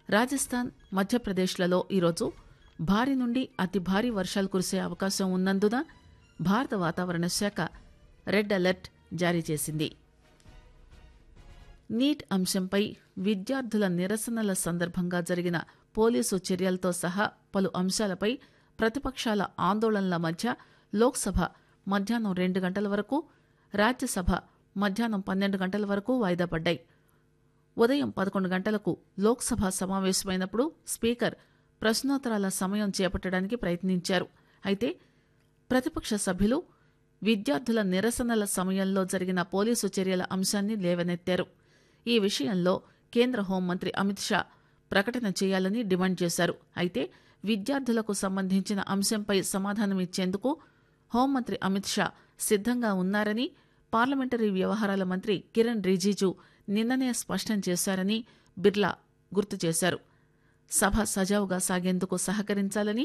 రాజస్థాన్ మధ్యప్రదేశ్లలో ఈరోజు భారీ నుండి అతి భారీ వర్షాలు కురిసే అవకాశం ఉన్నందున భారత వాతావరణ శాఖ రెడ్ అలర్ట్ జారీ చేసింది నీట్ అంశంపై విద్యార్థుల నిరసనల సందర్భంగా జరిగిన పోలీసు చర్యలతో సహా పలు అంశాలపై ప్రతిపక్షాల ఆందోళనల మధ్య లోక్సభ మధ్యాహ్నం రెండు గంటల వరకు రాజ్యసభ మధ్యాహ్నం పన్నెండు గంటల వరకు వాయిదా పడ్డాయి ఉదయం పదకొండు గంటలకు లోక్సభ సమావేశమైనప్పుడు స్పీకర్ ప్రశ్నోత్తరాల సమయం చేపట్టడానికి ప్రయత్నించారు అయితే ప్రతిపక్ష సభ్యులు విద్యార్థుల నిరసనల సమయంలో జరిగిన పోలీసు చర్యల అంశాన్ని లేవనెత్తారు ఈ విషయంలో కేంద్ర హోంమంత్రి అమిత్ షా ప్రకటన చేయాలని డిమాండ్ చేశారు అయితే విద్యార్థులకు సంబంధించిన అంశంపై సమాధానమిచ్చేందుకు హోంమంత్రి అమిత్ షా సిద్ధంగా ఉన్నారని పార్లమెంటరీ వ్యవహారాల మంత్రి కిరణ్ రిజిజు నిన్ననే స్పష్టం చేశారని బిర్లా గుర్తు చేశారు సభ సజావుగా సాగేందుకు సహకరించాలని